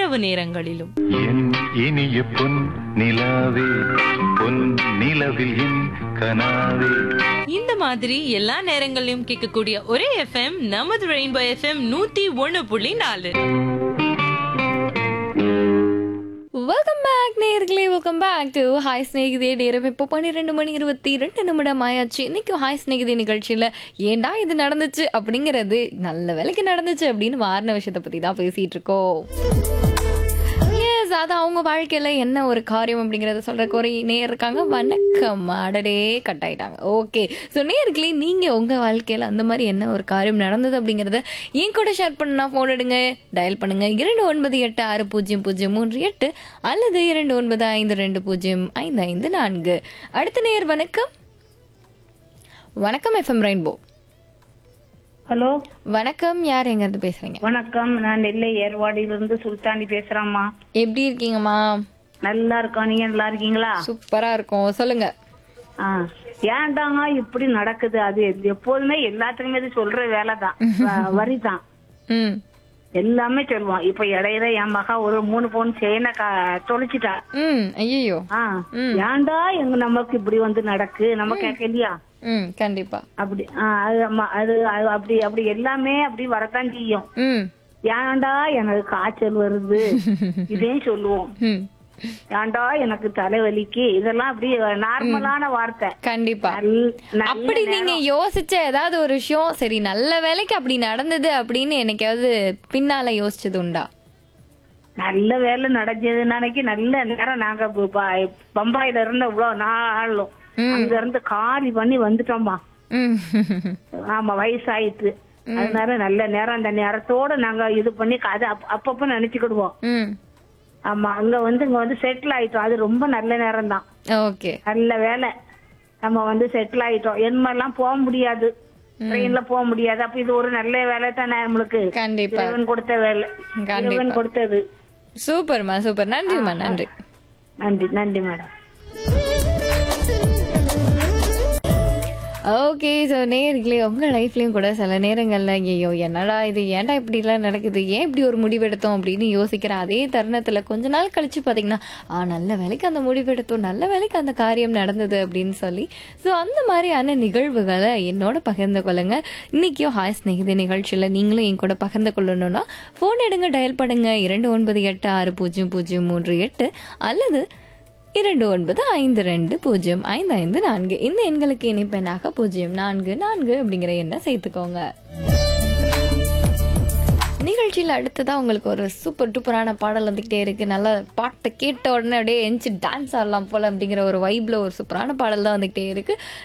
இரவு நேரங்களிலும் என் இனிய பொன் நிலாவே பொன் நிலவில் என் கனாவே இந்த மாதிரி எல்லா நேரங்களிலும் கேட்கக்கூடிய ஒரே எஃப்எம் நமது ரெயின்போ எஃப்எம் நூத்தி ஒண்ணு புள்ளி நாலு வெல்கம் பேக் நேர்களே welcome back to hi Snehithe நேரம் இப்போ பன்னிரெண்டு மணி இருபத்தி ரெண்டு நிமிடம் ஆயாச்சு இன்னைக்கு ஹாய் ஸ்நேகிதே நிகழ்ச்சியில் ஏன்டா இது நடந்துச்சு அப்படிங்கிறது நல்ல வேலைக்கு நடந்துச்சு அப்படின்னு மாறின விஷயத்தை பற்றி தான் பேசிகிட்டு இருக்கோம் எஸ் அது அவங்க வாழ்க்கையில் என்ன ஒரு காரியம் அப்படிங்கிறத சொல்கிறக்கு ஒரு நேர் இருக்காங்க வணக்கம் அடடே கட் ஆயிட்டாங்க ஓகே ஸோ நேர்களே நீங்கள் உங்கள் வாழ்க்கையில் அந்த மாதிரி என்ன ஒரு காரியம் நடந்தது அப்படிங்கிறத என் கூட ஷேர் பண்ணா ஃபோன் எடுங்க டயல் பண்ணுங்க இரண்டு ஒன்பது எட்டு ஆறு பூஜ்ஜியம் பூஜ்ஜியம் மூன்று எட்டு அல்லது இரண்டு ஒன்பது ஐந்து ரெண்டு பூஜ்ஜியம் ஐந்து ஐந்து நான்கு அடுத்த நேர் வணக்கம் வணக்கம் எஃப்எம் ரெயின்போ ஹலோ வணக்கம் யார் எங்கேருந்து பேசுறீங்க வணக்கம் நான் நெல்லை ஏர்வாடியிலிருந்து சுல்தானி பேசுறேம்மா எப்படி இருக்கீங்கம்மா நல்லா இருக்கோம் நீங்க நல்லா இருக்கீங்களா சூப்பரா இருக்கும் சொல்லுங்க ஆ ஏன்டாங்க இப்படி நடக்குது அது எ- எப்போதுமே எல்லாத்துக்குமே இது சொல்ற வேலை தான் வரி தான் ம் எல்லாமே சொல்லுவோம் இப்ப இடையில என் மகா ஒரு மூணு பவுன் செயினை தொலைச்சிட்டா ம் ஐயோ ஆ ஏன்டா எங்க நமக்கு இப்படி வந்து நடக்கு நம்ம கேட்கலையா ம் கண்டிப்பா அப்படி ஆ, அது அம்மா- அது அது அப்படி அப்படி எல்லாமே அப்படி வரத்தான் செய்யும் ம் ஏன்டா எனக்கு காய்ச்சல் வருது இதையும் சொல்லுவோம் ம் ஏன்டா எனக்கு தலைவலிக்கு இதெல்லாம் அப்படி நார்மலான வார்த்தை கண்டிப்பா நல்- நல்ல அப்படி நீங்க யோசிச்ச ஏதாவது ஒரு விஷயம் சரி நல்ல வேலைக்கு அப்படி நடந்தது அப்படின்னு என்னைக்காவது பின்னால யோசிச்சது உண்டா நல்ல வேலை நடந்தது நாளைக்கு நல்ல நேரம் நாங்க ப- ப- பம்பாயில இருந்த இவ்வளவு நாளும் அங்க இருந்து காலி பண்ணி வந்துட்டோம்மா ம் ஆமா வயசாயிட்டு அதனால நல்ல நேரம் அந்த நேரத்தோட நாங்க இது பண்ணி அது அப்ப- அப்பப்ப நினைச்சுக்கிடுவோம் ம் ஆமா அங்க வந்து இங்க வந்து செட்டில் ஆயிட்டோம் அது ரொம்ப நல்ல நேரம் தான் ஓகே நல்ல வேலை நம்ம வந்து செட்டில் ஆயிட்டோம் எல்லாம் போக முடியாது ட்ரெயின்ல போக முடியாது அப்ப இது ஒரு நல்ல வேலை தானே நம்மளுக்கு கண்டிப்பா இறைவன் கொடுத்த வேலை கண்டிப்பா. இறைவன் கொடுத்தது சூப்பர்மா சூப்பர் நன்றிம்மா நன்றி நன்றி நன்றி மேடம் ஓகே ஸோ நேர்களே உங்கள் லைஃப்லேயும் கூட சில நேரங்களில் ஐயோ என்னடா இது ஏன்டா இப்படிலாம் நடக்குது ஏன் இப்படி ஒரு முடிவெடுத்தோம் அப்படின்னு யோசிக்கிற அதே தருணத்தில் கொஞ்ச நாள் கழிச்சு பார்த்தீங்கன்னா ஆ நல்ல வேலைக்கு அந்த முடிவெடுத்தோம் நல்ல வேலைக்கு அந்த காரியம் நடந்தது அப்படின்னு சொல்லி ஸோ அந்த மாதிரியான நிகழ்வுகளை என்னோட பகிர்ந்து கொள்ளுங்க இன்னைக்கும் ஹாய் ஸ்நேகிதி நிகழ்ச்சியில் நீங்களும் என் கூட பகிர்ந்து கொள்ளணும்னா ஃபோன் எடுங்க டயல் பண்ணுங்க இரண்டு ஒன்பது எட்டு ஆறு பூஜ்ஜியம் பூஜ்ஜியம் மூன்று எட்டு அல்லது இரண்டு ஒன்பது ஐந்து ரெண்டு பூஜ்ஜியம் ஐந்து ஐந்து நான்கு இந்த எண்களுக்கு இணைப்பெண்ணாக பூஜ்ஜியம் நான்கு நான்கு அப்படிங்கிற எண்ணை சேர்த்துக்கோங்க நிகழ்ச்சியில் அடுத்ததாக உங்களுக்கு ஒரு சூப்பர் டூப்பரான பாடல் வந்துக்கிட்டே இருக்கு நல்லா பாட்டை கேட்ட உடனே அப்படியே எஞ்சி டான்ஸ் ஆடலாம் போல அப்படிங்கிற ஒரு வைப்ல ஒரு சூப்பரான பாடல் தான் வந்துக்கிட்டே இருக்கு